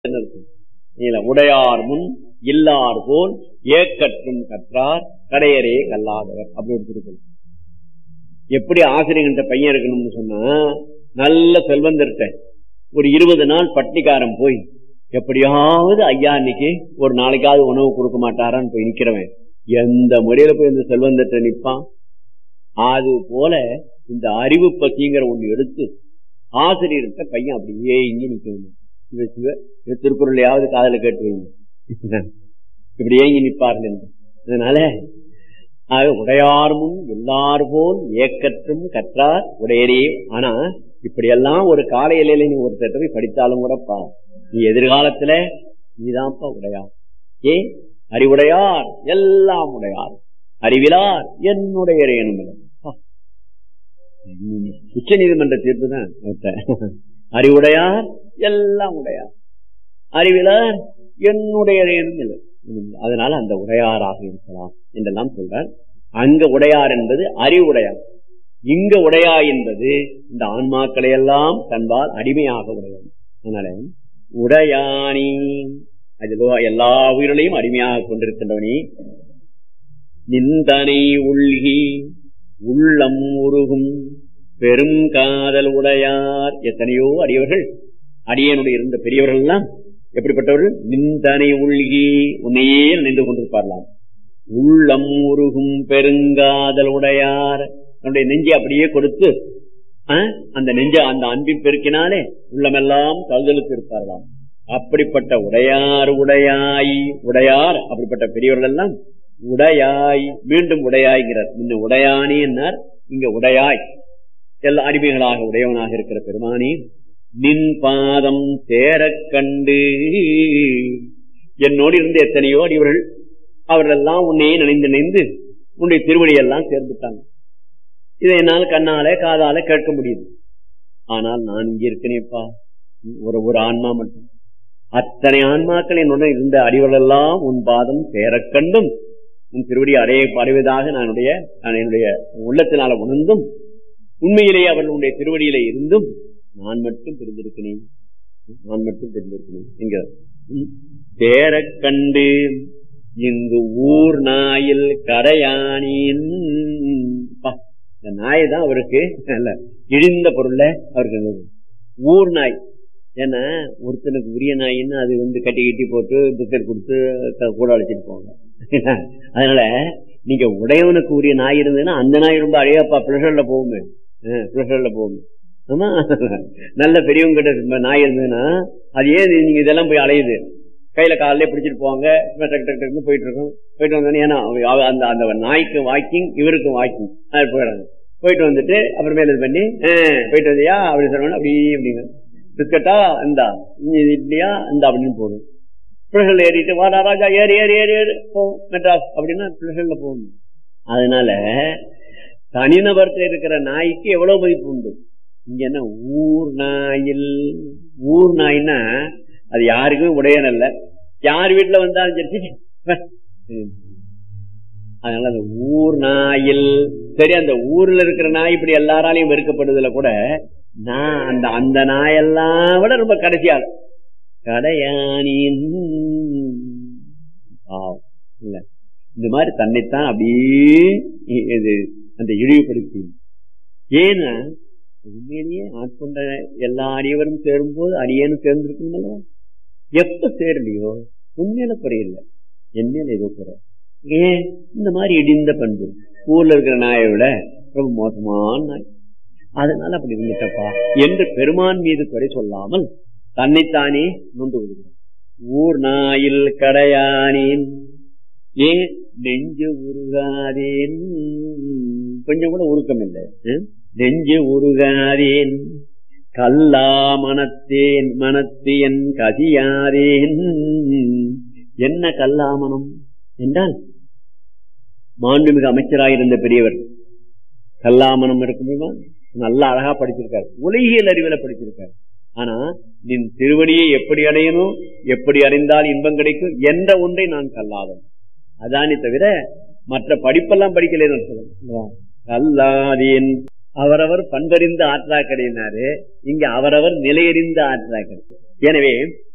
இல்ல உடையார் முன் இல்லார் போல் ஏக்கற்றும் கற்றார் கடையரே கல்லாதவர் அப்படி ஒரு திருக்குறள் எப்படி ஆசிரியர்கிட்ட பையன் இருக்கணும்னு சொன்னா நல்ல செல்வந்தர்கிட்ட ஒரு இருபது நாள் பட்டிக்காரன் போய் எப்படியாவது ஐயா இன்னைக்கு ஒரு நாளைக்காவது உணவு கொடுக்க மாட்டாரான்னு போய் நிக்கிறவன் எந்த முறையில போய் இந்த செல்வந்தர்கிட்ட நிப்பான் அது போல இந்த அறிவு பத்திங்கிற ஒண்ணு எடுத்து ஆசிரியர்கிட்ட பையன் அப்படியே இங்கே நிக்கணும் சிவ சிவ இந்த திருக்குறளையாவது காதல கேட்டு வைங்க இப்படியே இங்கே நிற்பார்கள் என்று அதனால ஆக உடையார் முன் எல்லார் போல் ஏக்கற்றும் கற்றார் உடையரே ஆனா இப்படியெல்லாம் ஒரு கால இலையில நீ ஒருத்தர் போய் படித்தாலும் கூட பா நீ எதிர்காலத்துல நீதான்ப்பா உடையார் ஏ அறிவுடையார் எல்லாம் உடையார் அறிவிலார் என்னுடைய ரேணுமில்லை உச்ச நீதிமன்ற தீர்ப்பு தான் அறிவுடையார் எல்லாம் உடையார் அறிவிலார் என்னுடைய ரேணும் இல்லை அதனால அந்த உடையாராக இருக்கலாம் என்றெல்லாம் சொல்றார் அங்க உடையார் என்பது அறிவுடையார் இங்க உடையா என்பது இந்த ஆன்மாக்களை எல்லாம் தன்பால் அடிமையாக உடையார் அதனால உடையானி அதிலோ எல்லா உயிர்களையும் அடிமையாக கொண்டிருக்கின்றவனி நிந்தனை உள்கி உள்ளம் உருகும் பெரும் காதல் உடையார் எத்தனையோ அடியவர்கள் அடியனுடைய இருந்த பெரியவர்கள் எல்லாம் எப்படிப்பட்டவர்கள் நிந்தனை உள்கி உன்னையே நின்று கொண்டிருப்பார்களாம் உள்ளம் உருகும் பெருங்காதல் உடையார் நம்முடைய நெஞ்சை அப்படியே கொடுத்து அந்த நெஞ்ச அந்த அன்பின் பெருக்கினாலே உள்ளமெல்லாம் கல்தலுக்கு இருப்பார்களாம் அப்படிப்பட்ட உடையார் உடையாய் உடையார் அப்படிப்பட்ட பெரியவர்கள் எல்லாம் உடையாய் மீண்டும் உடையாய்கிறார் முன்ன உடையானி என்னார் இங்க உடையாய் எல்லா அடிமைகளாக உடையவனாக இருக்கிற பெருமானி நின் பாதம் சேரக் கண்டு என்னோடு இருந்த எத்தனையோ அடிவர்கள் அவர்கள் எல்லாம் உன்னையே நினைந்து நினைந்து உன்னுடைய திருவடியெல்லாம் சேர்ந்துட்டாங்க இதை என்னால் கண்ணால காதால கேட்க முடியுது ஆனால் நான் இங்க இருக்கனேப்பா ஒரு ஒரு ஆன்மா மட்டும் அத்தனை ஆன்மாக்கள் என்னுடன் இருந்த அடிவர்கள் எல்லாம் உன் பாதம் சேரக் கண்டும் உன் திருவடி அடைய அடைவதாக நான் என்னுடைய உள்ளத்தினால உணர்ந்தும் உண்மையிலேயே அவர்களுடைய திருவடியில இருந்தும் நான் மட்டும் தெரிந்திருக்கிறேன் நான் மட்டும் தெரிந்திருக்கிறேன் என்கிறார் தேர கண்டு இங்கு ஊர் நாயில் கரையானின் இந்த நாய் தான் அவருக்கு அல்ல இழிந்த பொருள்ல அவருக்கு ஊர் நாய் ஏன்னா ஒருத்தனுக்கு உரிய நாயின்னு அது வந்து கட்டி கட்டி போட்டு பிஸ்கட் கொடுத்து கூட அழைச்சிட்டு போவாங்க அதனால நீங்க உடையவனுக்கு உரிய நாய் இருந்ததுன்னா அந்த நாய் ரொம்ப அழையாப்பா பிளஷர்ல போகுமே பிளஷர்ல போகுமே ஆமா நல்ல பெரியவங்க கிட்ட நாய் இருந்ததுன்னா அது ஏன் நீங்க இதெல்லாம் போய் அலையுது கையில காலிலே பிடிச்சிட்டு போவாங்க டக்கு டக்கு டக்குன்னு போயிட்டு இருக்கோம் போயிட்டு வந்தோன்னே ஏன்னா அந்த அந்த நாய்க்கு வாக்கிங் இவருக்கும் வாக்கிங் அது போயிடுறாங்க போயிட்டு வந்துட்டு அப்புறமேல இது பண்ணி போயிட்டு வந்தியா அப்படி சொன்னோன்னா அப்படி அப்படிங்க பிஸ்கட்டா இந்தா இட்லியா இந்த அப்படின்னு போடும் பிள்ளைகள் ஏறிட்டு வாடா ராஜா ஏறி ஏறி ஏறி ஏறி போ மெட்ராஸ் அப்படின்னா பிள்ளைகள்ல போகணும் அதனால தனிநபர்கிட்ட இருக்கிற நாய்க்கு எவ்வளவு மதிப்பு உண்டு இங்க என்ன ஊர் நாயில் ஊர் நாய்னா அது யாருக்குமே உடையன் அல்ல யார் வீட்டுல வந்தாலும் சரி அதனால அந்த ஊர் நாயில் சரி அந்த ஊர்ல இருக்கிற நாய் இப்படி எல்லாராலையும் வெறுக்கப்படுதுல கூட நான் அந்த அந்த நாயெல்லாம் விட ரொம்ப கடைசியால் கடையானின் இல்ல இந்த மாதிரி தன்னைத்தான் அப்படியே இது அந்த இழிவுபடுத்தி ஏன்னா உண்மையிலேயே ஆட்கொண்ட எல்லா அடியவரும் சேரும் போது அடியேனும் சேர்ந்திருக்குங்களோ எப்ப சேரலையோ உண்மையில குறையில்ல என்ன ஏதோ குறை ஏன் இந்த மாதிரி இடிந்த பண்பு ஊர்ல இருக்கிற நாயை விட ரொம்ப மோசமான நாய் அதனால அப்படி இருந்துட்டப்பா என்று பெருமான் மீது குறை சொல்லாமல் தன்னைத்தானே நொந்து விடுகிறார் ஊர் நாயில் கடையானேன் ஏன் நெஞ்சு உருகாதேன் கொஞ்சம் கூட உருக்கம் இல்லை நெஞ்சு உருகாதேன் கல்லா மனத்தேன் மனத்தியன் கதியாதேன் என்ன கல்லாமனம் என்றால் மாண்புமிகு அமைச்சராயிருந்த பெரியவர் கல்லாமனம் இருக்குமா நல்லா அழகா படிச்சிருக்காரு உலகியல் அறிவில படிச்சிருக்காரு ஆனா நின் திருவடியை எப்படி அடையணும் எப்படி அறிந்தால் இன்பம் கிடைக்கும் என்ற ஒன்றை நான் கல்லாதன் அதானே தவிர மற்ற படிப்பெல்லாம் படிக்கலன்னு சொல்லுவேன் கல்லாதேன் அவரவர் பண்பறிந்த ஆற்றாக்கடையினாரு இங்க அவரவர் நிலையறிந்த ஆற்றாக்கடை எனவே